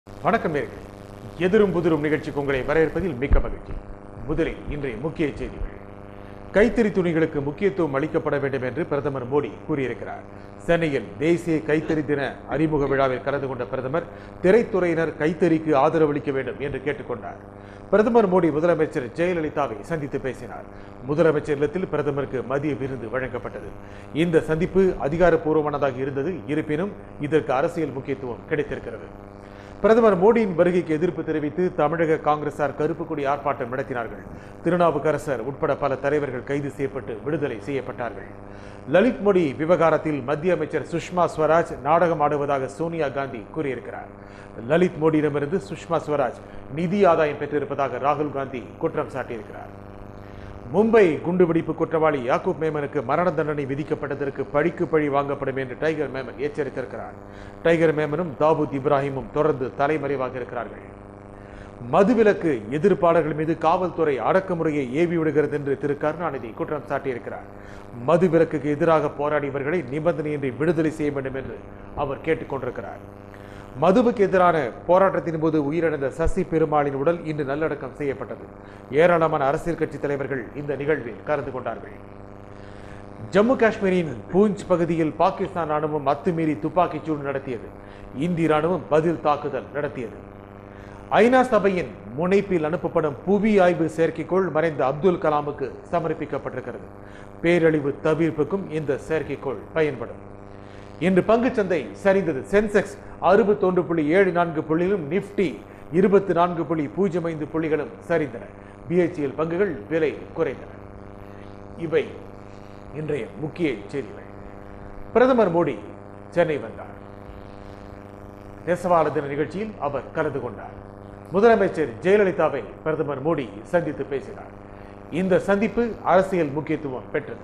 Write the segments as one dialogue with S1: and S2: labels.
S1: வணக்கம் நேர்களே எதிரும் புதிரும் நிகழ்ச்சிக்கு உங்களை வரவேற்பதில் மிக்க மகிழ்ச்சி முதலில் இன்றைய முக்கிய செய்திகள் கைத்தறி துணிகளுக்கு முக்கியத்துவம் அளிக்கப்பட வேண்டும் என்று பிரதமர் மோடி கூறியிருக்கிறார் சென்னையில் தேசிய கைத்தறி தின அறிமுக விழாவில் கலந்து கொண்ட பிரதமர் திரைத்துறையினர் கைத்தறிக்கு ஆதரவு அளிக்க வேண்டும் என்று கேட்டுக்கொண்டார் பிரதமர் மோடி முதலமைச்சர் ஜெயலலிதாவை சந்தித்து பேசினார் முதலமைச்சர் இல்லத்தில் பிரதமருக்கு மதிய விருந்து வழங்கப்பட்டது இந்த சந்திப்பு அதிகாரப்பூர்வமானதாக இருந்தது இருப்பினும் இதற்கு அரசியல் முக்கியத்துவம் கிடைத்திருக்கிறது பிரதமர் மோடியின் வருகைக்கு எதிர்ப்பு தெரிவித்து தமிழக காங்கிரசார் கருப்பு கொடி ஆர்ப்பாட்டம் நடத்தினார்கள் திருநாவுக்கரசர் உட்பட பல தலைவர்கள் கைது செய்யப்பட்டு விடுதலை செய்யப்பட்டார்கள் லலித் மோடி விவகாரத்தில் மத்திய அமைச்சர் சுஷ்மா ஸ்வராஜ் நாடகம் ஆடுவதாக சோனியா காந்தி கூறியிருக்கிறார் லலித் மோடியிடமிருந்து சுஷ்மா ஸ்வராஜ் நிதி ஆதாயம் பெற்றிருப்பதாக ராகுல் காந்தி குற்றம் சாட்டியிருக்கிறார் மும்பை குண்டுவெடிப்பு குற்றவாளி யாக்கூப் மேமனுக்கு மரண தண்டனை விதிக்கப்பட்டதற்கு பழிக்கு பழி வாங்கப்படும் என்று டைகர் மேமன் எச்சரித்திருக்கிறார் டைகர் மேமனும் தாவூத் இப்ராஹிமும் தொடர்ந்து தலைமறைவாக இருக்கிறார்கள் மதுவிலக்கு எதிர்ப்பாளர்கள் மீது காவல்துறை அடக்குமுறையை ஏவி விடுகிறது என்று திரு கருணாநிதி குற்றம் சாட்டியிருக்கிறார் மதுவிலக்குக்கு எதிராக போராடியவர்களை நிபந்தனையின்றி விடுதலை செய்ய வேண்டும் என்று அவர் கேட்டுக்கொண்டிருக்கிறார் மதுவுக்கு எதிரான போராட்டத்தின் போது உயிரிழந்த சசி பெருமாளின் உடல் இன்று நல்லடக்கம் செய்யப்பட்டது ஏராளமான அரசியல் கட்சி தலைவர்கள் இந்த நிகழ்வில் கலந்து கொண்டார்கள் ஜம்மு காஷ்மீரின் பூஞ்ச் பகுதியில் பாகிஸ்தான் ராணுவம் அத்துமீறி துப்பாக்கிச் சூடு நடத்தியது இந்திய ராணுவம் பதில் தாக்குதல் நடத்தியது ஐநா சபையின் முனைப்பில் அனுப்பப்படும் புவி ஆய்வு செயற்கைக்கோள் மறைந்த அப்துல் கலாமுக்கு சமர்ப்பிக்கப்பட்டிருக்கிறது பேரழிவு தவிர்ப்புக்கும் இந்த செயற்கைக்கோள் பயன்படும் இன்று பங்குச்சந்தை சரிந்தது சென்செக்ஸ் அறுபத்தொன்று புள்ளி ஏழு நான்கு புள்ளிகளும் நிப்டி இருபத்தி நான்கு புள்ளி பூஜ்ஜியம் ஐந்து புள்ளிகளும் சரிந்தன பிஹெச்எல் பங்குகள் விலை குறைந்தன இவை இன்றைய முக்கிய செய்திகள் பிரதமர் மோடி சென்னை வந்தார் நெசவாளர் தின நிகழ்ச்சியில் அவர் கலந்து கொண்டார் முதலமைச்சர் ஜெயலலிதாவை பிரதமர் மோடி சந்தித்து பேசினார் இந்த சந்திப்பு அரசியல் முக்கியத்துவம் பெற்றது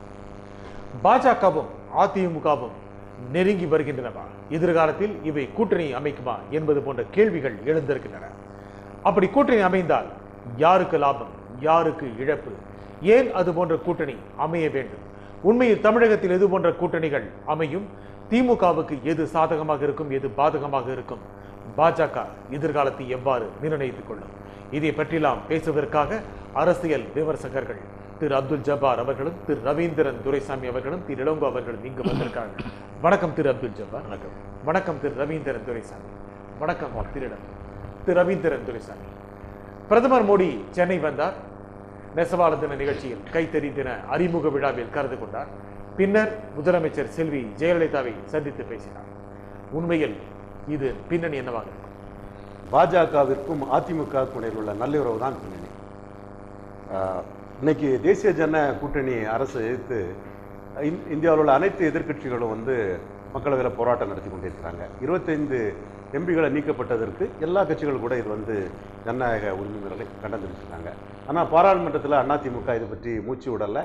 S1: பாஜகவும் அதிமுகவும் நெருங்கி வருகின்றனவா எதிர்காலத்தில் இவை கூட்டணி அமைக்குமா என்பது போன்ற கேள்விகள் எழுந்திருக்கின்றன அப்படி கூட்டணி அமைந்தால் யாருக்கு லாபம் யாருக்கு இழப்பு ஏன் அது போன்ற கூட்டணி அமைய வேண்டும் உண்மையில் தமிழகத்தில் எது போன்ற கூட்டணிகள் அமையும் திமுகவுக்கு எது சாதகமாக இருக்கும் எது பாதகமாக இருக்கும் பாஜக எதிர்காலத்தை எவ்வாறு நிர்ணயித்துக் கொள்ளும் இதை பற்றிலாம் பேசுவதற்காக அரசியல் விமர்சகர்கள் திரு அப்துல் ஜப்பார் அவர்களும் திரு ரவீந்திரன் துரைசாமி அவர்களும் திரு இளங்கோ அவர்களும் இங்கு வந்திருக்காங்க வணக்கம் திரு அப்துல் ஜப்பார் வணக்கம் வணக்கம் திரு ரவீந்திரன் துரைசாமி வணக்கம் திரு திரு ரவீந்திரன் துரைசாமி பிரதமர் மோடி சென்னை வந்தார் நெசவாளர் தின நிகழ்ச்சியில் கைத்தறி தின அறிமுக விழாவில் கலந்து கொண்டார் பின்னர் முதலமைச்சர் செல்வி ஜெயலலிதாவை சந்தித்து பேசினார் உண்மையில் இது பின்னணி என்னவாக இருக்கும்
S2: பாஜகவிற்கும் அதிமுகவுக்கும் இடையில் உள்ள நல்லுறவு தான் பின்னணி ஆஹ், இன்னைக்கு தேசிய ஜன கூட்டணி அரசு எதிர்த்து இந்- இந்தியாவில் உள்ள அனைத்து எதிர்க்கட்சிகளும் வந்து மக்களவையில் போராட்டம் நடத்தி கொண்டிருக்கிறாங்க இருபத்தைந்து எம்பிகளை நீக்கப்பட்டதற்கு எல்லா கட்சிகளும் கூட இது வந்து ஜனநாயக உரிமை மீறலை கண்டந்திருக்கிறாங்க ஆனால் பாராளுமன்றத்தில் அதிமுக இது பற்றி மூச்சு விடலை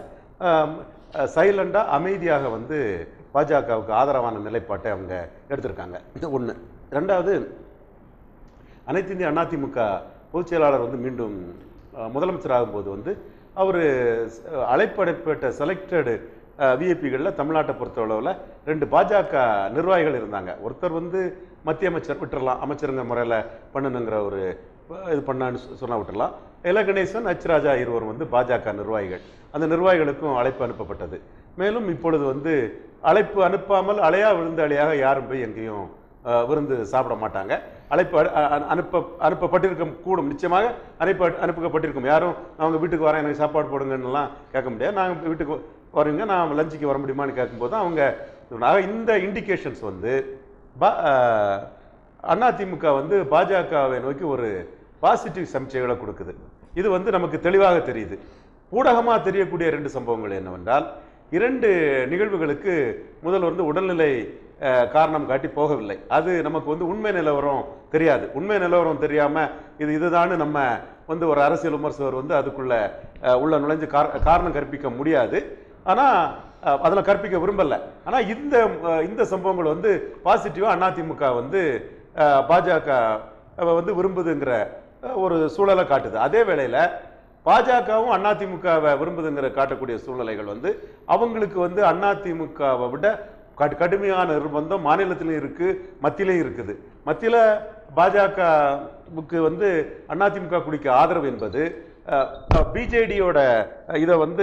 S2: சைலண்டாக அமைதியாக வந்து பாஜகவுக்கு ஆதரவான நிலைப்பாட்டை அவங்க எடுத்திருக்காங்க இது ஒன்று ரெண்டாவது அனைத்து இந்திய அதிமுக பொதுச் செயலாளர் வந்து மீண்டும் அஹ், முதலமைச்சர் ஆகும்போது வந்து அவர் அழைப்படைப்பட்ட செலக்டடு விஐபிகளில் தமிழ்நாட்டை பொறுத்தளவில் ரெண்டு பாஜக நிர்வாகிகள் இருந்தாங்க ஒருத்தர் வந்து மத்திய அமைச்சர் விட்டுறலாம் அமைச்சருங்க முறையில் பண்ணணுங்கிற ஒரு அஹ், இது பண்ணான்னு சொ- சொன்னா விட்டுறலாம் இல கணேசன் ஹச் ராஜா இருவரும் வந்து பாஜக நிர்வாகிகள் அந்த நிர்வாகிகளுக்கும் அழைப்பு அனுப்பப்பட்டது மேலும் இப்பொழுது வந்து அழைப்பு அனுப்பாமல் அலையா விழுந்த அலையாக யாரும் போய் எங்கேயும் அஹ், விருந்து சாப்பிட மாட்டாங்க அழைப்பு அ- அ- அனுப்ப அனுப்பப்பட்டிருக்கும் கூடும் நிச்சயமாக அனுப்ப அனுப்பப்பட்டிருக்கும் யாரும் அவங்க வீட்டுக்கு வரேன் எனக்கு சாப்பாடு போடுங்கன்னுலாம் கேட்க முடியாது நாங்கள் வீட்டுக்கு வரீங்க நான் லஞ்சுக்கு வர முடியுமான்னு கேட்கும்போது அவங்க சொன்னாங்க. இந்த இண்டிகேஷன்ஸ் வந்து பா அஹ், அதிமுக வந்து பாஜகவை நோக்கி ஒரு பாசிட்டிவ் சமிச்சைகளை கொடுக்குது இது வந்து நமக்கு தெளிவாக தெரியுது ஊடகமாக தெரியக்கூடிய ரெண்டு சம்பவங்கள் என்னவென்றால் இரண்டு நிகழ்வுகளுக்கு முதல் வந்து உடல்நிலை அஹ், காரணம் காட்டி போகவில்லை அது நமக்கு வந்து உண்மை நிலவரம் தெரியாது உண்மை நிலவரம் தெரியாம இது இதுதான்னு நம்ம வந்து ஒரு அரசியல் விமர்சகர் வந்து அதுக்குள்ள அஹ், உள்ள நுழைஞ்சு கார- காரணம் கற்பிக்க முடியாது ஆனா அஹ், அதுல கற்பிக்க விரும்பல ஆனா இந்த அஹ், இந்த சம்பவங்கள் வந்து பாசிட்டிவா அதிமுக வந்து அஹ், பாஜக அஹ், வந்து விரும்புதுங்கிற அஹ், ஒரு சூழலை காட்டுது அதே வேளையில பாஜகவும் அதிமுகவை விரும்புதுங்கிற காட்டக்கூடிய சூழ்நிலைகள் வந்து அவங்களுக்கு வந்து அதிமுகவை விட கடு- கடுமையான நிர்பந்தம் மாநிலத்திலும் இருக்கு மத்தியிலையும் இருக்குது மத்தியில பாஜகவுக்கு வந்து அதிமுக குடிக்க ஆதரவு என்பது பிஜேடியோட இதை வந்து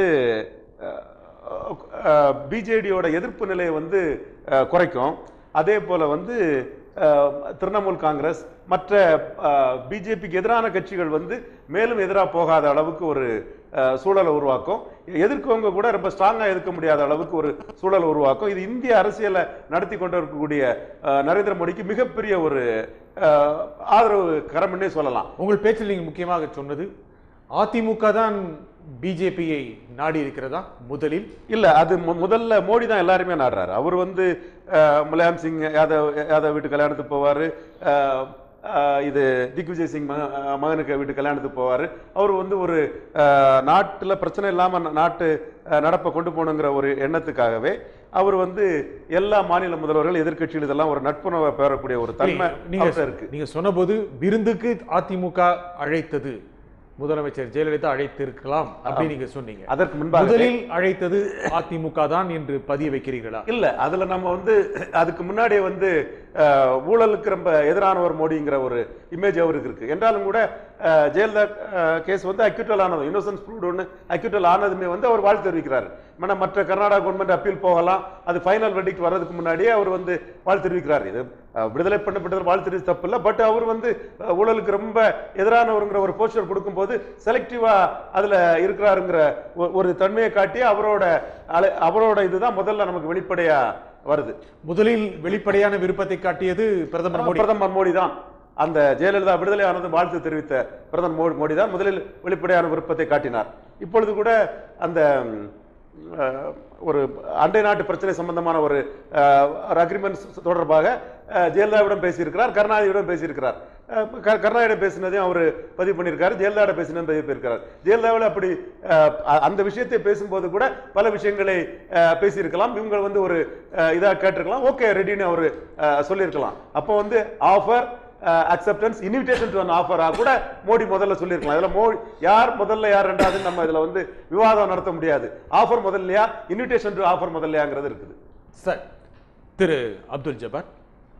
S2: பிஜேடியோட எதிர்ப்பு நிலையை வந்து அஹ், குறைக்கும் அதே போல வந்து அஹ், திரிணாமுல் காங்கிரஸ் மற்ற பிஜேபிக்கு எதிரான கட்சிகள் வந்து மேலும் எதிராக போகாத அளவுக்கு ஒரு அஹ், சூழலை உருவாக்கும் எதிர்க்கவங்க கூட ரொம்ப ஸ்ட்ராங்காக எதிர்க்க முடியாத அளவுக்கு ஒரு சூழலை உருவாக்கும் இது இந்திய அரசியலை நடத்தி கொண்டு இருக்கக்கூடிய அஹ், நரேந்திர மோடிக்கு மிகப்பெரிய ஒரு அஹ், ஆதரவு கரம்னே சொல்லலாம்
S1: உங்கள் பேச்சில் நீங்கள் முக்கியமாக சொன்னது அதிமுக தான் பிஜேபியை நாடி இருக்கிறதா முதலில்
S2: இல்ல அது மு- முதல்ல மோடி தான் எல்லாருமே நாடுறாரு அவர் வந்து அஹ், முலாயம் சிங் யாதவ் யாதவ் வீட்டு கல்யாணத்துக்கு போவாரு அஹ், அஹ், இது திக்விஜய் சிங் மக- அஹ், மகனுக்கு வீட்டு கல்யாணத்துக்கு போவாரு அவர் வந்து ஒரு அஹ், நாட்டுல பிரச்சனை இல்லாம நா- நாட்டு அஹ், நடப்பை கொண்டு போகணுங்கிற ஒரு எண்ணத்துக்காகவே அவர் வந்து எல்லா மாநில முதல்வர்கள் எதிர்க்கட்சிகள் இதெல்லாம் ஒரு நட்புணர்வை பெறக்கூடிய ஒரு தன்மை
S1: நீங்க
S2: அவர்ட்ட இருக்கு
S1: நீங்க சொன்னபோது விருந்துக்கு அதிமுக அழைத்தது முதலமைச்சர் ஜெயலலிதா அழைத்திருக்கலாம் அப்படின்னு நீங்க சொன்னீங்க
S2: அதற்கு முன்பாக
S1: முதலில் அழைத்தது அதிமுக தான் என்று பதிய வைக்கிறீர்களா
S2: இல்ல அதுல நம்ம வந்து அதுக்கு முன்னாடியே வந்து அஹ், ஊழலுக்கு ரொம்ப எதிரானவர் மோடிங்கிற ஒரு இமேஜ் அவருக்கு இருக்கு என்றாலும் கூட அஹ், ஜெயலலிதா கேஸ் வந்து அக்யூட்டல் ஆனது இன்னோசன்ஸ் ப்ரூவ்ட் ஒன்று அக்யூட்டல் ஆனதுமே வந்து அவர் வாழ்த்து தெரிவிக்கிறார் ஆனா மற்ற கர்நாடகா கவர்மெண்ட் அப்பீல் போகலாம் அது ஃபைனல் வெர்டிக்ட் வர்றதுக்கு முன்னாடியே அவர் வந்து வாழ்த்து தெரிவிக்கிறார் இது அஹ், விடுதலை பண்ணப்பட்டது வாழ்த்து தெரிவித்து தப்பு இல்லை பட் அவர் வந்து அஹ், ஊழலுக்கு ரொம்ப எதிரானவருங்கிற ஒரு போஸ்டர் கொடுக்கும்போது செலக்டிவா அதுல இருக்கிறாருங்கிற ஒ- ஒரு தன்மையை காட்டி அவரோட அலை- அவரோட இதுதான் முதல்ல நமக்கு வெளிப்படையா வருது
S1: முதலில் வெளிப்படையான விருப்பத்தை காட்டியது பிரதமர் மோடி
S2: பிரதமர் மோடி தான் அந்த ஜெயலலிதா விடுதலை ஆனது வாழ்த்து தெரிவித்த பிரதமர் மோ- மோடி தான் முதலில் வெளிப்படையான விருப்பத்தை காட்டினார் இப்பொழுது கூட அந்த ம், அஹ், ஒரு அண்டை நாட்டு பிரச்சனை சம்பந்தமான ஒரு அஹ், ஒரு அக்ரிமெண்ட் தொடர்பாக அஹ், ஜெயலலிதாவிடம் பேசியிருக்கிறார் கருணாநிதியிடம் பேசியிருக்கிறார் அஹ், க- கருணாநிதியிடம் பேசினதையும் அவர் பதிவு பண்ணியிருக்காரு ஜெயலலிதாவோட பேசினதும் பதிவு பண்ணியிருக்கார் ஜெயலலிதாவில் அப்படி அஹ், அ- அந்த விஷயத்தை பேசும்போது கூட பல விஷயங்களை அஹ், பேசியிருக்கலாம் இவங்க வந்து ஒரு இதாக கேட்டிருக்கலாம் ஓகே ரெடின்னு அவர் சொல்லியிருக்கலாம் அப்போ வந்து offer acceptance invitation to an ஆஃபரா கூட மோடி முதல்ல சொல்லியிருக்கலாம் இதுல மோடி யார் முதல்ல யார் ரெண்டாவது நம்ம இதுல வந்து விவாதம் நடத்த முடியாது ஆஃபர் முதல்லையா இன்விடேஷன் டு ஆஃபர் முதல்லையாங்கிறது இருக்குது
S1: சார் திரு அப்துல் ஜபார்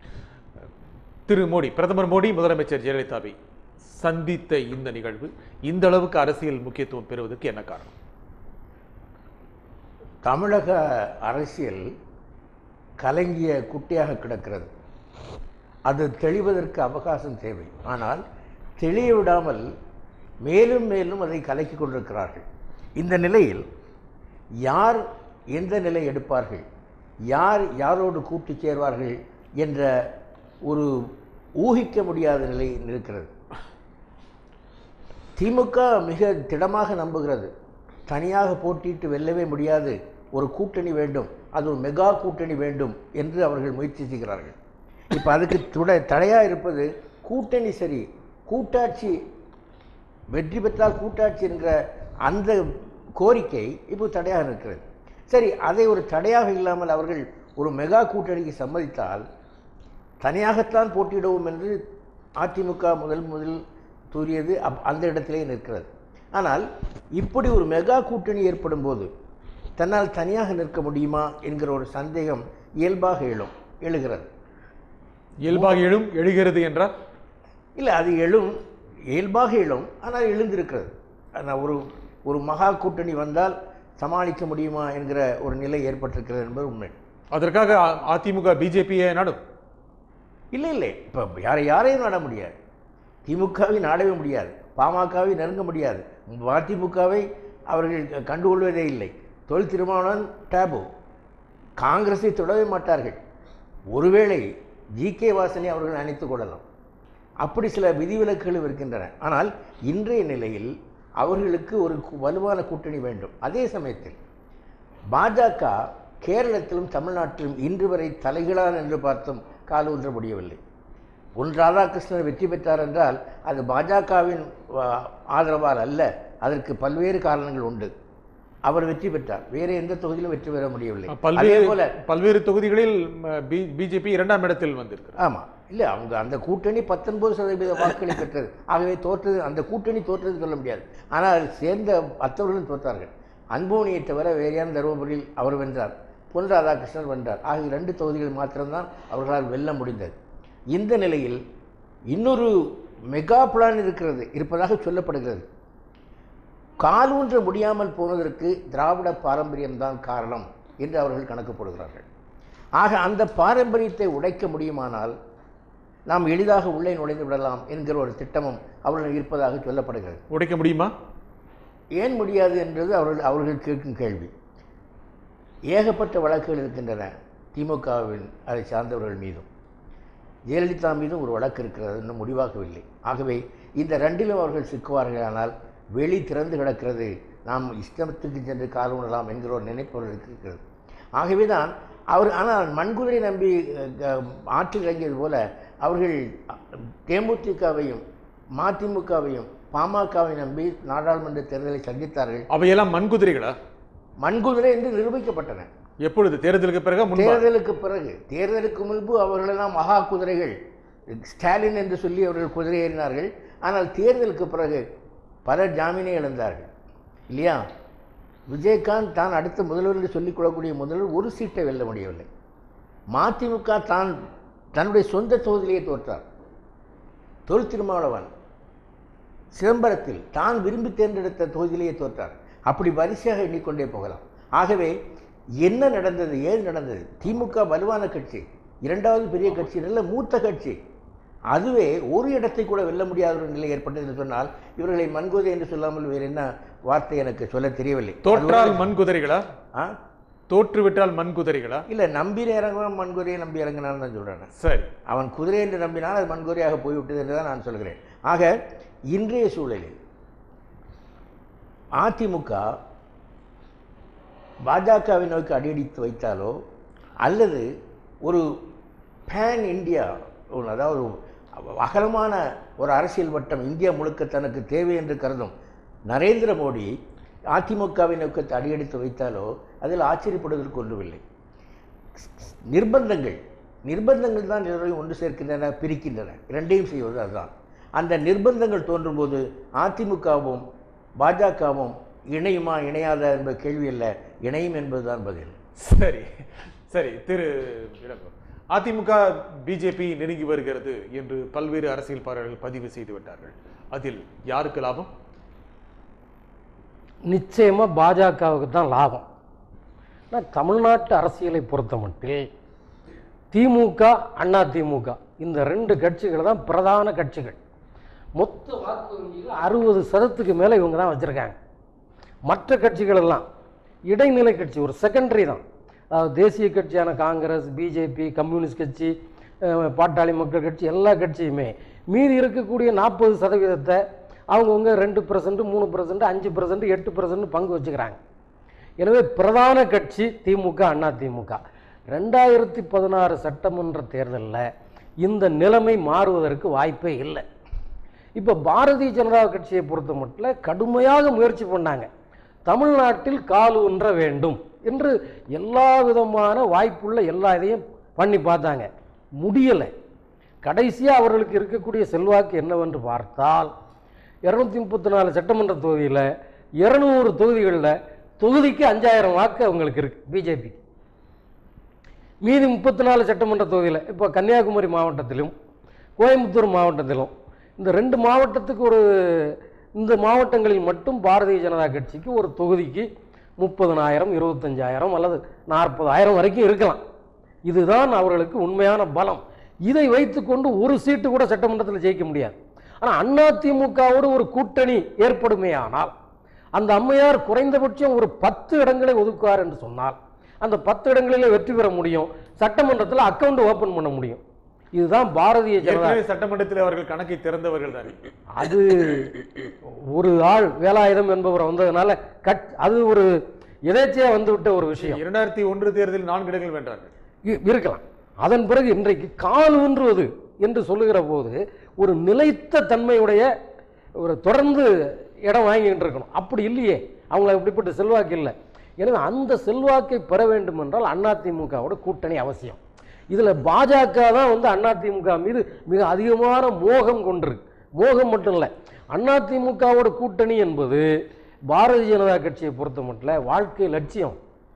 S1: திரு மோடி பிரதமர் மோடி முதலமைச்சர் ஜெயலலிதாவை சந்தித்த இந்த நிகழ்வு இந்த அளவுக்கு அரசியல் முக்கியத்துவம் பெறுவதற்கு என்ன காரணம்
S3: தமிழக அரசியல் கலங்கிய குட்டியாக கிடக்கிறது அது தெளிவதற்கு அவகாசம் தேவை ஆனால் தெளிய விடாமல் மேலும் மேலும் அதை கலக்கி கொண்டிருக்கிறார்கள் இந்த நிலையில் யார் எந்த நிலை எடுப்பார்கள் யார் யாரோடு கூட்டி சேர்வார்கள் என்ற ஒரு ஊகிக்க முடியாத நிலை இருக்கிறது திமுக மிக திடமாக நம்புகிறது தனியாக போட்டியிட்டு வெல்லவே முடியாது ஒரு கூட்டணி வேண்டும் அது ஒரு மெகா கூட்டணி வேண்டும் என்று அவர்கள் முயற்சி செய்கிறார்கள் இப்போ அதுக்கு துட தடையாக இருப்பது கூட்டணி சரி கூட்டாட்சி வெற்றி பெற்றால் கூட்டாட்சி என்கிற அந்த கோரிக்கை இப்போ தடையாக இருக்கிறது சரி அதை ஒரு தடையாக இல்லாமல் அவர்கள் ஒரு மெகா கூட்டணிக்கு சம்மதித்தால் தனியாகத்தான் போட்டியிடுவோம் என்று அதிமுக முதல் முதல் தூரியது அப் அந்த இடத்திலே நிற்கிறது ஆனால் இப்படி ஒரு மெகா கூட்டணி ஏற்படும் போது தன்னால் தனியாக நிற்க முடியுமா என்கிற ஒரு சந்தேகம் இயல்பாக எழும் எழுகிறது
S1: இயல்பாக எழும் எழுகிறது என்றால்
S3: இல்லை அது எழும் இயல்பாக எழும் ஆனால் எழுந்திருக்கிறது ஆனால் ஒரு ஒரு மகா கூட்டணி வந்தால் சமாளிக்க முடியுமா என்கிற ஒரு நிலை ஏற்பட்டிருக்கிறது என்பது உண்மை
S1: அதற்காக அ- அதிமுக பிஜேபியை நாடும்
S3: இல்லை இல்லை இப்போ யாரை யாரையும் நாட முடியாது திமுகவை நாடவே முடியாது பாமகவை நெருங்க முடியாது அதிமுகவை அவர்கள் கண்டுகொள்வதே இல்லை தொழில் திருமாவளவன் டேபு காங்கிரஸை தொடவே மாட்டார்கள் ஒருவேளை ஜி கே வாசனை அவர்கள் அணைத்துக் கொள்ளலாம் அப்படி சில விதிவிலக்குகளும் இருக்கின்றன ஆனால் இன்றைய நிலையில் அவர்களுக்கு ஒரு கு- வலுவான கூட்டணி வேண்டும் அதே சமயத்தில் பாஜக கேரளத்திலும் தமிழ்நாட்டிலும் இன்று வரை தலைகளான் என்று பார்த்தும் கால் ஊன்ற முடியவில்லை பொன் ராதாகிருஷ்ணன் வெற்றி பெற்றார் என்றால் அது பாஜகவின் ஆதரவால் அல்ல அதற்கு பல்வேறு காரணங்கள் உண்டு அவர் வெற்றி பெற்றார் வேறு எந்த தொகுதியிலும் வெற்றி பெற முடியவில்லை அதே
S1: பல்வேறு
S3: போல
S1: பல்வேறு தொகுதிகளில் பிஜேபி இரண்டாம் இடத்தில் வந்திருக்கிறது
S3: ஆமாம் இல்லை அவங்க அந்த கூட்டணி பத்தொன்பது சதவீத வாக்குகளை பெற்றது ஆகவே தோற்றது அந்த கூட்டணி தோற்றது சொல்ல முடியாது ஆனால் அதில் சேர்ந்த மற்றவர்களும் தோற்றார்கள் அன்போனியை தவிர வேறு யாரும் தருமபுரியில் அவர் வென்றார் பொன் ராதாகிருஷ்ணன் வென்றார் ஆகிய ரெண்டு தொகுதிகள் மாத்திரம்தான் அவர்களால் வெல்ல முடிந்தது இந்த நிலையில் இன்னொரு மெகா பிளான் இருக்கிறது இருப்பதாக சொல்லப்படுகிறது காலூன்ற முடியாமல் போனதற்கு திராவிட பாரம்பரியம்தான் காரணம் என்று அவர்கள் கணக்கு போடுகிறார்கள் ஆக அந்த பாரம்பரியத்தை உடைக்க முடியுமானால் நாம் எளிதாக உள்ளே நுழைந்து விடலாம் என்கிற ஒரு திட்டமும் அவர்கள் இருப்பதாக சொல்லப்படுகிறது
S1: உடைக்க முடியுமா
S3: ஏன் முடியாது என்பது அவர்கள் அவர்கள் கேட்கும் கேள்வி ஏகப்பட்ட வழக்குகள் இருக்கின்றன திமுகவின் அதை சார்ந்தவர்கள் மீதும் ஜெயலலிதா மீதும் ஒரு வழக்கு இருக்கிறது இன்னும் முடிவாகவில்லை ஆகவே இந்த ரெண்டிலும் அவர்கள் சிக்குவார்களானால் வெளி திறந்து கிடக்கிறது நாம் இஷ்டத்துக்கு சென்று கால் உணலாம் என்கிற ஒரு நினைப்பு அவர்களுக்கு இருக்கிறது ஆகவே தான் அவர் ஆனால் மண்குதிரை நம்பி அஹ், க- ஆற்றில் இறங்கியது போல அவர்கள் தேமுதிகவையும் மதிமுகவையும் பாமகவை நம்பி நாடாளுமன்ற தேர்தலை சந்தித்தார்கள்
S1: அவையெல்லாம் மண்குதிரைகளா
S3: மண்குதிரை என்று நிரூபிக்கப்பட்டன
S1: எப்பொழுது தேர்தலுக்கு பிறகு முன்பா
S3: தேர்தலுக்கு பிறகு தேர்தலுக்கு முன்பு அவர்களெல்லாம் மகா குதிரைகள் ஸ்டாலின் என்று சொல்லி அவர்கள் குதிரை ஏறினார்கள் ஆனால் தேர்தலுக்கு பிறகு பலர் ஜாமீனை இழந்தார்கள் இல்லையா விஜயகாந்த் தான் அடுத்த முதல்வர் என்று சொல்லிக் கொள்ளக்கூடிய முதல்வர் ஒரு சீட்டை வெல்ல முடியவில்லை மதிமுக தான் தன்னுடைய சொந்த தொகுதியிலேயே தோற்றார் தொல் திருமாவளவன் சிதம்பரத்தில் தான் விரும்பி தேர்ந்தெடுத்த தொகுதியிலேயே தோற்றார் அப்படி வரிசையாக எண்ணிக்கொண்டே போகலாம் ஆகவே என்ன நடந்தது ஏது நடந்தது திமுக வலுவான கட்சி இரண்டாவது பெரிய கட்சி நல்ல மூத்த கட்சி அதுவே ஒரு இடத்தை கூட வெல்ல முடியாத ஒரு நிலை ஏற்பட்டது என்று சொன்னால் இவர்களை மண்கோதை என்று சொல்லாமல் வேறு என்ன வார்த்தை எனக்கு சொல்ல தெரியவில்லை
S1: தோற்றால் மண்குதிரைகளா
S3: ஆ
S1: தோற்று விட்டால் மண்குதிரைகளா
S3: இல்லை நம்பின இறங்குவன் மண்குதிரையை நம்பி இறங்கினான்னு தான் சொல்கிறேன்
S1: சரி
S3: அவன் குதிரை என்று நம்பினால் அது மண்குதிரையாக போய்விட்டது என்று தான் நான் சொல்கிறேன் ஆக இன்றைய சூழலில் அதிமுக பாஜகவை நோக்கி அடியடித்து வைத்தாலோ அல்லது ஒரு பேன் இந்தியா ஒரு அதாவது ஒரு அகலமான ஒரு அரசியல் வட்டம் இந்தியா முழுக்க தனக்கு தேவை என்று கருதும் நரேந்திர மோடி அதிமுகவை நோக்கி அடியடித்து வைத்தாலோ அதில் ஆச்சரியப்படுவதற்கு ஒன்றுமில்லை நிர்பந்தங்கள் நிர்பந்தங்கள் தான் எல்லோரையும் ஒன்று சேர்க்கின்றன பிரிக்கின்றன இரண்டையும் செய்வது அதுதான் அந்த நிர்பந்தங்கள் தோன்றும்போது அதிமுகவும் பாஜகவும் இணையுமா இணையாத என்பது கேள்வி அல்ல இணையும் என்பதுதான் பதில்
S1: சரி சரி திரு இளங்கோ அதிமுக பிஜேபி நெருங்கி வருகிறது என்று பல்வேறு அரசியல் பாடல்கள் பதிவு செய்து விட்டார்கள் அதில் யாருக்கு லாபம்
S4: நிச்சயமாக பாஜகவுக்கு தான் லாபம் ஆனால் தமிழ்நாட்டு அரசியலை பொறுத்த மட்டில் திமுக அண்ணா திமுக இந்த ரெண்டு கட்சிகள் தான் பிரதான கட்சிகள் மொத்த வாக்கு வங்கியில் அறுபது சதத்துக்கு மேலே இவங்க தான் வச்சுருக்காங்க மற்ற கட்சிகள் எல்லாம் இடைநிலை கட்சி ஒரு செகண்டரி தான் அதாவது தேசிய கட்சியான காங்கிரஸ் பிஜேபி கம்யூனிஸ்ட் கட்சி அஹ், பாட்டாளி மக்கள் கட்சி எல்லா கட்சியுமே மீதி இருக்கக்கூடிய நாற்பது சதவீதத்தை அவங்கவுங்க ரெண்டு பர்சன்ட் மூணு பர்சன்ட் அஞ்சு பர்சன்ட் எட்டு பர்சன்ட் பங்கு வச்சுக்கிறாங்க எனவே பிரதான கட்சி திமுக அண்ணா திமுக ரெண்டாயிரத்தி பதினாறு சட்டமன்ற தேர்தலில் இந்த நிலைமை மாறுவதற்கு வாய்ப்பே இல்லை இப்போ பாரதிய ஜனதா கட்சியை பொறுத்த மட்டும் கடுமையாக முயற்சி பண்ணாங்க தமிழ்நாட்டில் கால் ஊன்ற வேண்டும் என்று எல்லா விதமான வாய்ப்புள்ள எல்லா இதையும் பண்ணி பார்த்தாங்க முடியலை கடைசியாக அவர்களுக்கு இருக்கக்கூடிய செல்வாக்கு என்னவென்று பார்த்தால் இரநூத்தி முப்பத்தி நாலு சட்டமன்ற தொகுதியில் இரநூறு தொகுதிகளில் தொகுதிக்கு அஞ்சாயிரம் வாக்கு அவங்களுக்கு இருக்கு பிஜேபி மீதி முப்பத்தி நாலு சட்டமன்ற தொகுதியில் இப்போ கன்னியாகுமரி மாவட்டத்திலும் கோயம்புத்தூர் மாவட்டத்திலும் இந்த ரெண்டு மாவட்டத்துக்கு ஒரு இந்த மாவட்டங்களில் மட்டும் பாரதிய ஜனதா கட்சிக்கு ஒரு தொகுதிக்கு முப்பதனாயிரம் இருபத்தஞ்சாயிரம் அல்லது நாற்பதாயிரம் வரைக்கும் இருக்கலாம் இதுதான் அவர்களுக்கு உண்மையான பலம் இதை வைத்துக்கொண்டு ஒரு சீட்டு கூட சட்டமன்றத்தில் ஜெயிக்க முடியாது ஆனால் அதிமுகவோடு ஒரு கூட்டணி ஏற்படுமேயானால் அந்த அம்மையார் குறைந்தபட்சம் ஒரு பத்து இடங்களை ஒதுக்குவார் என்று சொன்னால் அந்த பத்து இடங்களிலே வெற்றி பெற முடியும் சட்டமன்றத்தில் அக்கவுண்ட் ஓபன் பண்ண முடியும் இதுதான் பாரதிய ஜனதா
S1: ஏற்கனவே சட்டமன்றத்தில் அவர்கள் கணக்கை திறந்தவர்கள் தானே
S4: அது ஒரு ஆள் வேலாயுதம் என்பவர் வந்ததுனால கட் அது ஒரு எதேச்சையா வந்துவிட்ட ஒரு விஷயம்
S1: இரண்டாயிரத்தி ஒன்று தேர்தலில் நான்கு இடங்கள் வென்றார்கள்
S4: இ- இருக்கலாம் அதன் பிறகு இன்றைக்கு கால் ஊன்றுவது என்று சொல்லுகிற போது ஒரு நிலைத்த தன்மையுடைய ஒரு தொடர்ந்து இடம் வாங்கிட்டு இருக்கணும் அப்படி இல்லையே அவங்கள இப்படிப்பட்ட செல்வாக்கு இல்லை எனவே அந்த செல்வாக்கை பெற வேண்டும் என்றால் அதிமுகவோட கூட்டணி அவசியம் இதில் பாஜக தான் வந்து அதிமுக மீது மிக அதிகமான மோகம் கொண்டிருக்கு மோகம் மட்டும் இல்லை அதிமுகவோட கூட்டணி என்பது பாரதிய ஜனதா கட்சியை பொறுத்த மட்டும் வாழ்க்கை லட்சியம்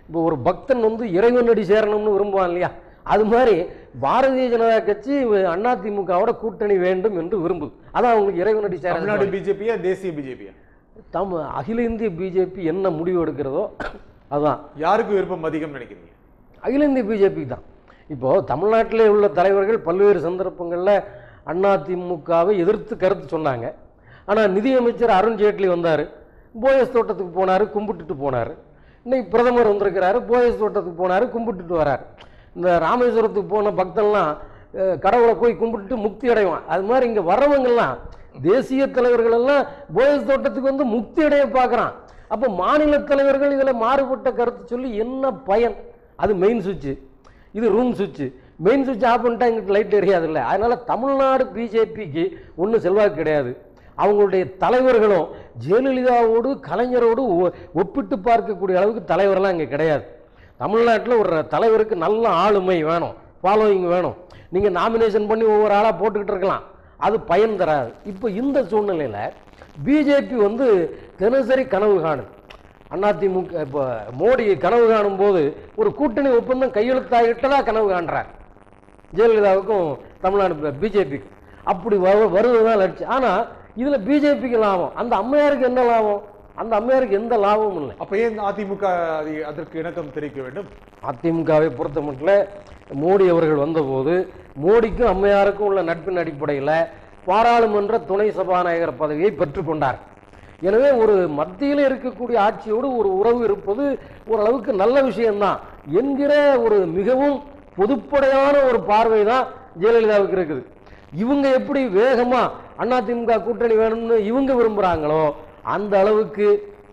S4: இப்போ ஒரு பக்தன் வந்து இறைவனடி சேரணும்னு விரும்புவான் இல்லையா அது மாதிரி பாரதிய ஜனதா கட்சி அதிமுகவோட கூட்டணி வேண்டும் என்று விரும்புது அதான் அவங்களுக்கு இறைவனடி
S1: தமிழ்நாடு
S4: சேர
S1: பிஜேபியா தேசிய பிஜேபியா
S4: தம் அகில இந்திய பிஜேபி என்ன முடிவு எடுக்கிறதோ அதான்
S1: யாருக்கு விருப்பம் அதிகம் நினைக்கிறீங்க
S4: அகில இந்திய பிஜேபி தான் இப்போது தமிழ்நாட்டிலே உள்ள தலைவர்கள் பல்வேறு சந்தர்ப்பங்களில் அதிமுகவை எதிர்த்து கருத்து சொன்னாங்க ஆனால் நிதியமைச்சர் அருண் ஜேட்லி வந்தார் போயஸ் தோட்டத்துக்கு போனார் கும்பிட்டுட்டு போனார் இன்னைக்கு பிரதமர் வந்திருக்கிறாரு போயஸ் தோட்டத்துக்கு போனார் கும்பிட்டுட்டு வரார் இந்த ராமேஸ்வரத்துக்கு போன பக்தன்லாம் அஹ், கடவுளை போய் கும்பிட்டுட்டு முக்தி அடைவான் அது மாதிரி இங்கே வர்றவங்கெல்லாம் தேசிய தலைவர்கள் எல்லாம் போயஸ் தோட்டத்துக்கு வந்து முக்தி அடைய பார்க்குறான் அப்போ மாநில தலைவர்கள் இதில் மாறுபட்ட கருத்து சொல்லி என்ன பயன் அது மெயின் சுவிட்சு இது ரூம் சுவிட்சு மெயின் சுவிட்ச் ஆஃப் பண்ணிட்டா எங்களுக்கு லைட் எரியாதுல்ல அதனால தமிழ்நாடு பிஜேபிக்கு ஒன்றும் செல்வாக்கு கிடையாது அவங்களுடைய தலைவர்களும் ஜெயலலிதாவோடு கலைஞரோடு ஒ- ஒப்பிட்டு பார்க்கக்கூடிய அளவுக்கு தலைவரெல்லாம் இங்கே கிடையாது தமிழ்நாட்டில் ஒரு தலைவருக்கு நல்ல ஆளுமை வேணும் ஃபாலோயிங் வேணும் நீங்கள் நாமினேஷன் பண்ணி ஒவ்வொரு ஆளாக போட்டுக்கிட்டு இருக்கலாம் அது பயன் தராது இப்போ இந்த சூழ்நிலையில் பிஜேபி வந்து தினசரி கனவு காணுது அதிமுக இப்போ மோடி கனவு காணும் போது ஒரு கூட்டணி ஒப்பந்தம் கையெழுத்தாகிட்டதா கனவு காண்றார் ஜெயலலிதாவுக்கும் தமிழ்நாடு பிஜேபிக்கு அப்படி வரு வருவதுதான் லட்சியம் ஆனால் இதில் பிஜேபிக்கு லாபம் அந்த அம்மையாருக்கு என்ன லாபம் அந்த அம்மையாருக்கு எந்த லாபமும் இல்லை
S1: அப்ப ஏன் அதிமுக அது- அதற்கு இணக்கம் தெரிவிக்க வேண்டும்
S4: அதிமுகவை பொறுத்த மட்டும் மோடி அவர்கள் வந்தபோது மோடிக்கும் அம்மையாருக்கும் உள்ள நட்பின் அடிப்படையில் பாராளுமன்ற துணை சபாநாயகர் பதவியை பெற்றுக்கொண்டார் எனவே ஒரு மத்தியில் இருக்கக்கூடிய ஆட்சியோடு ஒரு உறவு இருப்பது ஓரளவுக்கு நல்ல விஷயம்தான் என்கிற ஒரு மிகவும் பொதுப்படையான ஒரு பார்வை தான் ஜெயலலிதாவுக்கு இருக்குது இவங்க எப்படி வேகமா அதிமுக கூட்டணி வேணும்னு இவங்க விரும்புகிறாங்களோ அந்த அளவுக்கு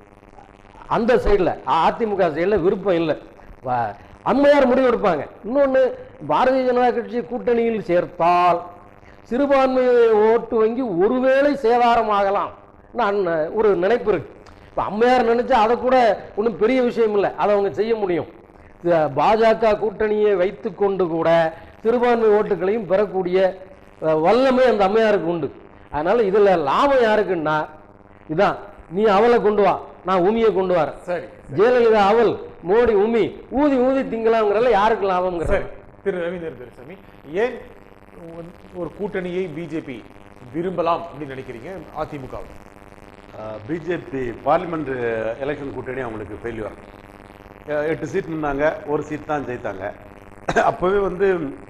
S4: அந்த சைடில் அதிமுக சைடில் விருப்பம் இல்லை வ- அம்மையார் முடிவு எடுப்பாங்க இன்னொன்று பாரதிய ஜனதா கட்சி கூட்டணியில் சேர்த்தால் சிறுபான்மை ஓட்டு வங்கி ஒருவேளை சேதாரமாகலாம் நான் ஒரு நினைப்பு இருக்கு இப்போ அம்மையார் நினைச்சா அதை கூட ஒன்றும் பெரிய விஷயம் இல்லை அதை அவங்க செய்ய முடியும் த- பாஜக கூட்டணியை வைத்துக்கொண்டு கூட சிறுபான்மை ஓட்டுகளையும் பெறக்கூடிய அஹ், வல்லமை அந்த அம்மையாருக்கு உண்டு அதனால இதில் லாபம் யாருக்குன்னா இதான் நீ அவளை கொண்டு வா நான் உமியை கொண்டு வரேன்
S1: சரி
S4: ஜெயலலிதா அவள் மோடி உமி ஊதி ஊதி திங்கலாம்ங்கிறல யாருக்கு லாபம்ங்கிற
S1: சரி திரு ரவீந்திர துரைசாமி ஏன் ஒரு- ஒரு கூட்டணியை பிஜேபி விரும்பலாம் அப்படின்னு நினைக்கிறீங்க அதிமுக
S2: பிஜேபி பார்லிமெண்ட் எலெக்ஷன் கூட்டணி அவங்களுக்கு ஃபெயில்யூர் எட்டு சீட் நின்னாங்க ஒரு சீட் தான் ஜெயித்தாங்க அப்போவே வந்து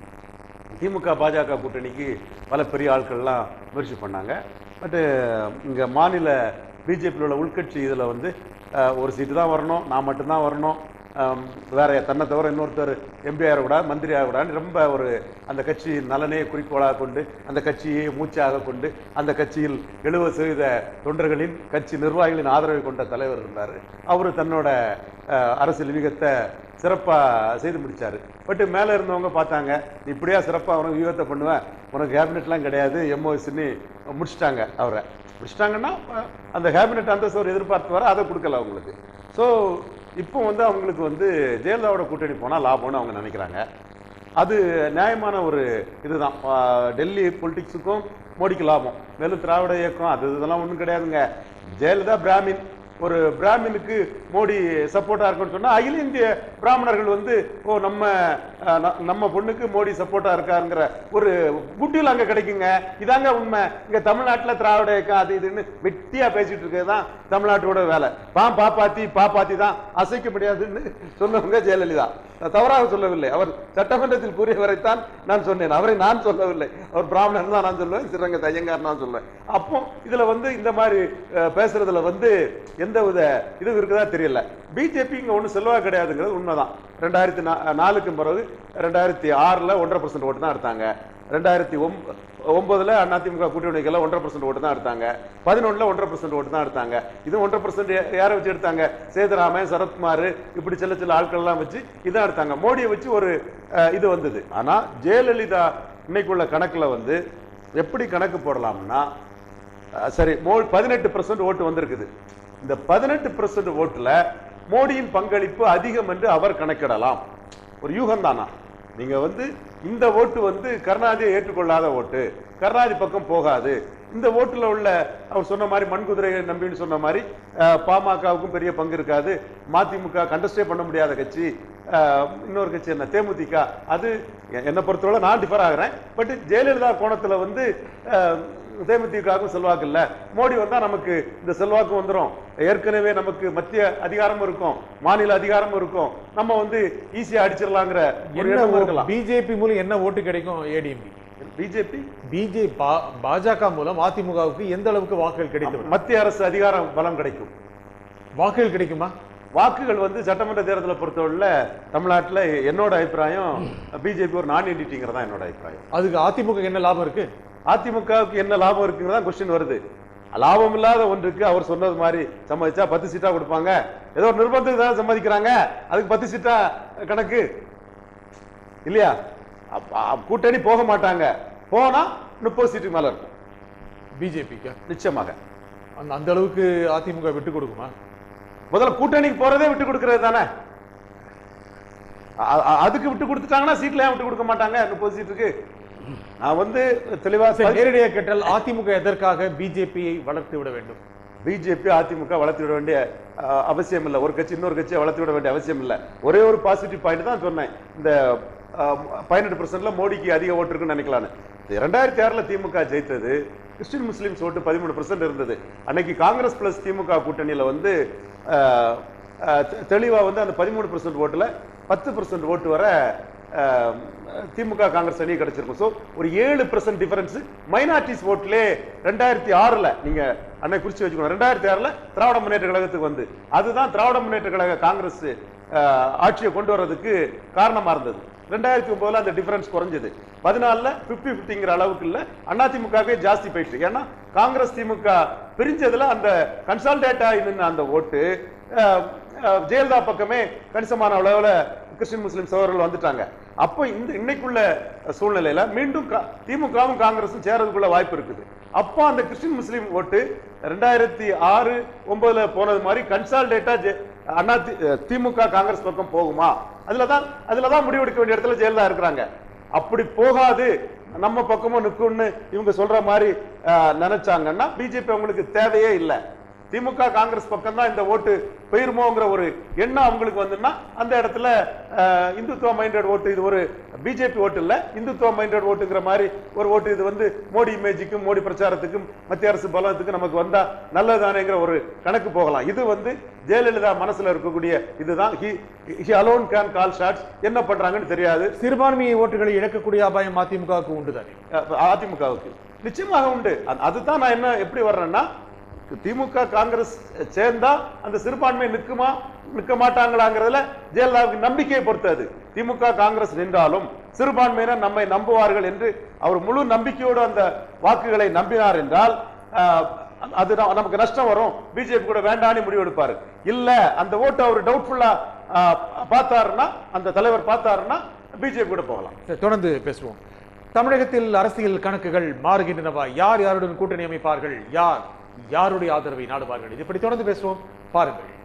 S2: திமுக பாஜக கூட்டணிக்கு பல பெரிய ஆட்கள்லாம் முயற்சி பண்ணாங்க பட்டு இங்கே மாநில பிஜேபியில் உள்ள உள்கட்சி இதில் வந்து அஹ், ஒரு சீட்டு தான் வரணும் நான் மட்டும்தான் வரணும் ஆம், வேற தன்னை தவிர இன்னொருத்தர் எம்பி ஆகக்கூடாது மந்திரி ஆகக்கூடாதுன்னு ரொம்ப ஒரு அந்த கட்சி நலனே குறிக்கோளாக கொண்டு அந்த கட்சியை மூச்சாக கொண்டு அந்த கட்சியில் எழுபது சதவீத தொண்டர்களின் கட்சி நிர்வாகிகளின் ஆதரவை கொண்ட தலைவர் இருந்தார் அவர் தன்னோட அஹ், அரசியல் வியூகத்தை சிறப்பாக செய்து முடிச்சாரு பட் மேலே இருந்தவங்க பார்த்தாங்க நீ இப்படியா சிறப்பாக உனக்கு வியூகத்தை பண்ணுவேன் உனக்கு கேபினெட்லாம் கிடையாது எம்ஓஎஸ்ன்னு முடிச்சிட்டாங்க அவரை முடிச்சிட்டாங்கன்னா அஹ், அந்த கேபினெட் அந்தஸ்து அவர் எதிர்பார்த்து வர அதை கொடுக்கல அவங்களுக்கு ஸோ இப்போ வந்து அவங்களுக்கு வந்து ஜெயலலிதாவோட கூட்டணி போனால் லாபம்னு அவங்க நினைக்கிறாங்க அது நியாயமான ஒரு இதுதான் ஆஹ் டெல்லி பொலிட்டிக்ஸுக்கும் மோடிக்கு லாபம் மேலும் திராவிட இயக்கம் அது இதெல்லாம் ஒன்றும் கிடையாதுங்க ஜெயலலிதா பிராமின் ஒரு பிராமினுக்கு மோடி சப்போர்ட்டா இருக்குன்னு சொன்னா அகில இந்திய பிராமணர்கள் வந்து ஓ நம்ம அஹ், ந- நம்ம பொண்ணுக்கு மோடி சப்போர்ட்டா இருக்காருங்கிற ஒரு குட்டியில் அங்க கிடைக்குங்க இதாங்க உண்மை இங்க தமிழ்நாட்டுல திராவிட இயக்கம் அது இதுன்னு வெட்டியா பேசிட்டு இருக்கிறது தான் தமிழ்நாட்டோட வேலை பா பாப்பாத்தி பாப்பாத்தி தான் அசைக்க முடியாதுன்னு சொன்னவங்க ஜெயலலிதா நான் தவறாக சொல்லவில்லை அவர் சட்டமன்றத்தில் கூறியவரைத்தான் நான் சொன்னேன் அவரை நான் சொல்லவில்லை அவர் பிராமணன் தான் நான் சொல்லுவேன் சிறங்க ஐயங்கார் நான் சொல்லுவேன் அப்போ இதுல வந்து இந்த மாதிரி அஹ், பேசுறதுல வந்து எந்த வித இது இருக்குதா தெரியல பிஜேபி இங்க ஒன்றும் செல்வா கிடையாதுங்கிறது உண்மைதான் ரெண்டாயிரத்தி நா நாலுக்கு பிறகு ரெண்டாயிரத்தி ஆறில் ஒன்றரை பர்சன்ட் ஓட்டு தான் எடுத்தாங்க ரெண்டாயிரத்தி ஒம் ஒன்பதுல அதிமுக கூட்டணிக்கெல்லாம் ஒன்றரை பர்சன்ட் ஓட்டு தான் எடுத்தாங்க பதினொன்றில் ஒன்றரை பர்சன்ட் ஓட்டு தான் எடுத்தாங்க இது ஒன்றரை பர்சன்ட் யாரை வச்சு எடுத்தாங்க சேதுராமன் சரத்குமார் இப்படி சில சில ஆட்கள்லாம் வச்சு இதான் எடுத்தாங்க மோடியை வச்சு ஒரு அஹ், இது வந்தது ஆனா ஜெயலலிதா இன்னைக்குள்ள கணக்குல வந்து எப்படி கணக்கு போடலாம்னா அஹ், சரி மோ பதினெட்டு பர்சன்ட் ஓட்டு வந்திருக்குது இந்த பதினெட்டு பர்சன்ட் ஓட்டுல மோடியின் பங்களிப்பு அதிகம் என்று அவர் கணக்கிடலாம் ஒரு யூகம் தானா நீங்க வந்து இந்த ஓட்டு வந்து கருணாநிதியை ஏற்றுக்கொள்ளாத ஓட்டு கருணாநிதி பக்கம் போகாது இந்த ஓட்டுல உள்ள அவர் சொன்ன மாதிரி மண்குதிரை நம்பின்னு சொன்ன மாதிரி அஹ், பாமகவுக்கும் பெரிய பங்கு இருக்காது மதிமுக கண்டஸ்டே பண்ண முடியாத கட்சி அஹ், இன்னொரு கட்சி என்ன தேமுதிக அது எ- என்னை பொறுத்தவரை நான் டிஃபர் ஆகிறேன் பட் ஜெயலலிதா கோணத்துல வந்து அஹ், தேமுதிகவுக்கும் செல்வாக்கு இல்ல மோடி வந்தா நமக்கு இந்த செல்வாக்கு வந்துரும் ஏற்கனவே நமக்கு மத்திய அதிகாரமும் இருக்கும் மாநில அதிகாரமும் இருக்கும் நம்ம வந்து ஈஸியா அடிச்சிடலாங்கிற ஒரு
S1: என்ன
S2: எண்ணம் இருக்கலாம்
S1: பிஜேபி மூலம் என்ன ஓட்டு கிடைக்கும் ஏடிஎம்பி
S2: பிஜேபி
S1: பிஜே பாஜக மூலம் அதிமுகவுக்கு எந்த அளவுக்கு வாக்குகள் கிடைத்து
S2: மத்திய அரசு அதிகாரம் பலம் கிடைக்கும்
S1: வாக்குகள் கிடைக்குமா
S2: வாக்குகள் வந்து சட்டமன்ற தேர்தலை பொறுத்தவரையில தமிழ்நாட்டுல என்னோட அபிப்பிராயம் பிஜேபி ஒரு நான் என்டிட்டிங்கிறதா என்னோட அபிப்பிராயம்
S1: அதுக்கு அதிமுக என்ன லாபம் இருக்கு
S2: அதிமுகவுக்கு என்ன லாபம் இருக்குங்கிறதா கொஸ்டின் வருது லாபம் இல்லாத ஒன்றுக்கு அவர் சொன்னது மாதிரி சம்மதிச்சா பத்து சீட்டா கொடுப்பாங்க ஏதோ ஒரு நிர்பந்தத்துக்கு தான் சம்மதிக்கிறாங்க அதுக்கு பத்து சீட்டா கணக்கு இல்லையா அப்ப- அப்ப கூட்டணி போக மாட்டாங்க போனா முப்பது சீட்டுக்கு மேல இருக்கும்
S1: பிஜேபிக்கு
S2: நிச்சயமாக
S1: அந்த அந்த அளவுக்கு அதிமுக விட்டு கொடுக்குமா
S2: முதல்ல கூட்டணிக்கு போறதே விட்டு கொடுக்கறது தானே அ- அ- அதுக்கு விட்டு கொடுத்துட்டாங்கன்னா சீட்ல ஏன் விட்டு கொடுக்க மாட்டாங்க முப்பது சீட்டுக்கு நான் வந்து தெளிவா
S1: சரி, நேரடியாக கேட்டால் அதிமுக எதற்காக பிஜேபியை வளர்த்து விட வேண்டும்
S2: பிஜேபி அதிமுக வளர்த்து விட வேண்டிய அஹ், அவசியம் இல்லை ஒரு கட்சி இன்னொரு கட்சியை வளர்த்து விட வேண்டிய அவசியம் இல்லை ஒரே ஒரு பாசிட்டிவ் பாயிண்ட் தான் சொன்னேன் இந்த பதினெட்டு பர்சன்ட்ல மோடிக்கு அதிக ஓட்டு இருக்குன்னு நினைக்கலான்னு இந்த ரெண்டாயிரத்தி ஆறுல திமுக ஜெயித்தது கிறிஸ்டின் முஸ்லிம்ஸ் ஓட்டு பதிமூணு பர்சன்ட் இருந்தது அன்னைக்கு காங்கிரஸ் பிளஸ் திமுக கூட்டணியில வந்து அஹ், அஹ், தெ- தெளிவா வந்து அந்த பதிமூணு பர்சன்ட் ஓட்டுல பத்து பர்சன்ட் ஓட்டு வர அஹ், திமுக காங்கிரஸ் அணி கிடைச்சிருக்கும் ஸோ ஒரு ஏழு பர்சன்ட் டிஃபரன்ஸ் மைனாரிட்டிஸ் ஓட்லே ரெண்டாயிரத்தி ஆறுல நீங்க அன்னை குறிச்சு வச்சுக்கணும் ரெண்டாயிரத்தி ஆறுல திராவிட முன்னேற்ற கழகத்துக்கு வந்து அதுதான் திராவிட முன்னேற்ற கழக காங்கிரஸ் அஹ், ஆட்சியை கொண்டு வர்றதுக்கு காரணமா இருந்தது ரெண்டாயிரத்தி ஒன்பதுல அந்த டிஃபரன்ஸ் குறைஞ்சது பதினாலுல பிப்டி பிப்டிங்கிற அளவுக்கு இல்ல அதிமுகவே ஜாஸ்தி போயிடுச்சு ஏன்னா காங்கிரஸ் திமுக பிரிஞ்சதுல அந்த கன்சால்டேட் ஆகி நின்ன அந்த ஓட்டு அஹ், அஹ், ஜெயலலிதா பக்கமே கணிசமான அளவுல கிறிஸ்டின் முஸ்லிம் சகோதரர்கள் வந்துட்டாங்க அப்போ இந்த இன்னைக்குள்ள சூழ்நிலையில மீண்டும் கா- திமுகவும் காங்கிரஸும் சேரதுக்குள்ள வாய்ப்பு இருக்குது அப்போ அந்த கிறிஸ்டின் முஸ்லீம் ஓட்டு ரெண்டாயிரத்தி ஆறு ஒன்பதுல போனது மாதிரி கன்சால்டேட்டா அண்ணா தி- திமுக காங்கிரஸ் பக்கம் போகுமா அதுல தான் அதுல தான் முடிவெடுக்க வேண்டிய இடத்துல ஜெயலலிதா இருக்கிறாங்க அப்படி போகாது நம்ம பக்கமும் நிக்கும்னு இவங்க சொல்ற மாதிரி அஹ், நினைச்சாங்கன்னா பிஜேபி அவங்களுக்கு தேவையே இல்லை திமுக காங்கிரஸ் பக்கம் தான் இந்த ஓட்டு போயிருமோங்கிற ஒரு எண்ணம் அவங்களுக்கு வந்துன்னா அந்த இடத்துல அஹ், இந்துத்துவ மைண்டட் ஓட்டு இது ஒரு பிஜேபி ஓட்டு இல்ல இந்துத்துவ மைண்டட் ஓட்டுங்கிற மாதிரி ஒரு ஓட்டு இது வந்து மோடி இமேஜுக்கும் மோடி பிரச்சாரத்துக்கும் மத்திய அரசு பலத்துக்கும் நமக்கு வந்தா நல்லதானேங்கிற ஒரு கணக்கு போகலாம் இது வந்து ஜெயலலிதா மனசுல இருக்கக்கூடிய இதுதான் he alone can call shots என்ன பண்றாங்கன்னு தெரியாது
S1: சிறுபான்மையை ஓட்டுகளை இழக்கக்கூடிய அபாயம் அதிமுகவுக்கு உண்டுதானே
S2: அஹ் அதிமுகவுக்கு நிச்சயமாக உண்டு அது- அதுதான் நான் என்ன எப்படி வர்றேன்னா திமுக காங்கிரஸ் சேர்ந்தா அந்த சிறுபான்மை நிற்குமா நிற்க மாட்டாங்களாங்கிறதுல ஜெயலலிதாவுக்கு நம்பிக்கையை பொறுத்தது திமுக காங்கிரஸ் நின்றாலும் சிறுபான்மையினர் நம்மை நம்புவார்கள் என்று அவர் முழு நம்பிக்கையோடு அந்த வாக்குகளை நம்பினார் என்றால் அஹ், அது ந- நமக்கு நஷ்டம் வரும் பிஜேபி கூட வேண்டான்னு முடிவெடுப்பாரு இல்ல அந்த ஓட்டு அவர் டவுட்ஃபுல்லா பார்த்தாருன்னா அந்த தலைவர் பார்த்தாருன்னா பிஜேபி கூட போகலாம்
S1: சரி, தொடர்ந்து பேசுவோம் தமிழகத்தில் அரசியல் கணக்குகள் மாறுகின்றனவா யார் யாருடன் கூட்டணி அமைப்பார்கள் யார் யாருடைய ஆதரவை நாடுவார்கள் இது இப்படி தொடர்ந்து பேசுவோம் பாருங்கள்